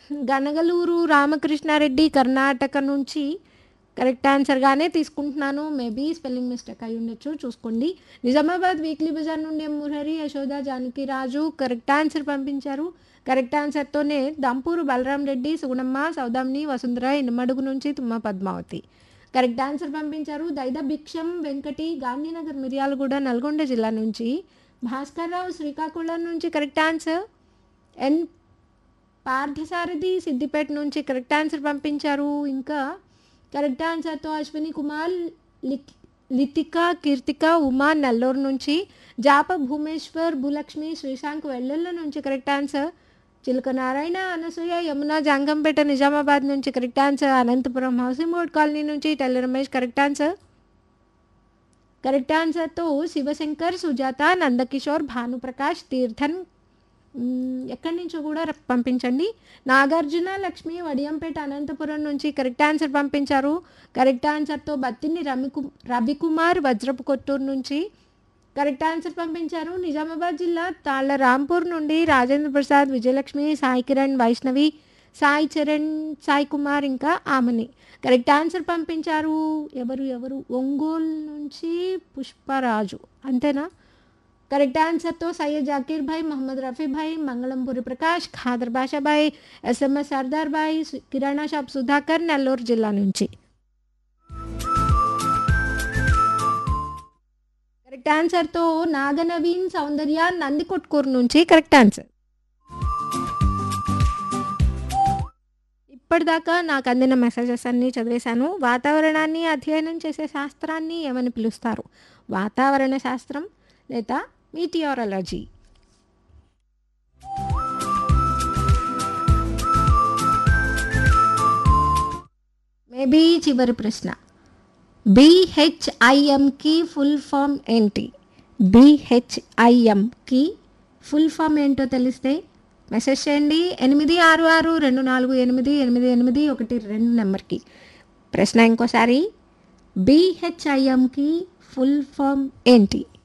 గనగలూరు రామకృష్ణారెడ్డి కర్ణాటక నుంచి కరెక్ట్ ఆన్సర్గానే తీసుకుంటున్నాను maybe spelling mistake అయి ఉండొచ్చు చూసుకోండి నిజామాబాద్ వీక్లీ బజార్ నుండి M Murahari Yashoda Janaki Raju correct answer పంపించారు కరెక్ట్ ఆన్సర్తోనే దంపూరు బలరాం రెడ్డి సుగుణమ్మ సౌదామిని వసుంధర ఇనమడుగు నుంచి తుమ్మ పద్మావతి కరెక్ట్ ఆన్సర్ పంపించారు దైద భిక్షం వెంకటి గాంధీనగర్ మిర్యాలగూడ నల్గొండ జిల్లా నుంచి భాస్కర్ రావు శ్రీకాకుళం నుంచి correct answer N Parthasarathi Siddipet నుంచి కరెక్ట్ ఆన్సర్ పంపించారు ఇంకా కరెక్ట్ ఆన్సర్తో అశ్విని కుమార్ లిక్ లితిక కీర్తిక ఉమా నెల్లూరు నుంచి జాప భూమేశ్వర్ భూలక్ష్మి శ్రీశాంక్ వెల్లెల్ల నుంచి కరెక్ట్ ఆన్సర్ చిలక నారాయణ అనసూయ యమున జంగంపేట నిజామాబాద్ నుంచి correct answer Anantapuram housing board colony నుంచి Tella Ramesh correct answer correct ఆన్సర్తో శివశంకర్ సుజాత నందకిషోర్ భానుప్రకాష్ తీర్థన్ మ్, ఎక్కడి నుంచో కూడా ర- పంపించండి నాగార్జున లక్ష్మి వడియంపేట అనంతపురం నుంచి కరెక్ట్ ఆన్సర్ పంపించారు కరెక్ట్ ఆన్సర్తో బత్తిని రమికు రవికుమార్ వజ్రపు కొత్తూరు నుంచి కరెక్ట్ ఆన్సర్ పంపించారు నిజామాబాద్ జిల్లా తాళ్ళ రాంపూర్ నుండి రాజేంద్ర ప్రసాద్ విజయలక్ష్మి సాయి కిరణ్ వైష్ణవి సాయి చరణ్ సాయి కుమార్ ఇంకా ఆమని కరెక్ట్ ఆన్సర్ పంపించారు ఎవరు ఎవరు ఒంగోలు నుంచి పుష్పరాజు అంతేనా కరెక్ట్ ఆన్సర్తో సయ్యద్ జాకీర్ భాయ్ మొహమ్మద్ రఫీ భాయ్ మంగళంపూరి ప్రకాష్ ఖాదర్ బాషాభాయ్ ఎస్ఎంఎస్ సర్దార్ భాయ్ సు- కిరాణా షాప్ సుధాకర్ నెల్లూరు జిల్లా నుంచి కరెక్ట్ ఆన్సర్తో నాగనవీన్ సౌందర్య నందికొట్కూరు నుంచి కరెక్ట్ ఆన్సర్ ఇప్పటిదాకా నాకు అందిన మెసేజెస్ అన్నీ చదివేశాను వాతావరణాన్ని అధ్యయనం చేసే శాస్త్రాన్ని ఏమని పిలుస్తారు వాతావరణ శాస్త్రం లేదా మీటియారాలజీ మేబీ చివరి ప్రశ్న బిహెచ్ఐఎంకి ఫుల్ ఫామ్ ఏంటి బిహెచ్ఐఎంకి ఫుల్ ఫామ్ ఏంటో తెలిస్తే మెసేజ్ చేయండి ఎనిమిది ఆరు ఆరు రెండు నాలుగు ఎనిమిది ఎనిమిది ఎనిమిది ఒకటి రెండు నెంబర్కి ప్రశ్న ఇంకోసారి బిహెచ్ఐఎంకి ఫుల్ ఫామ్ ఏంటి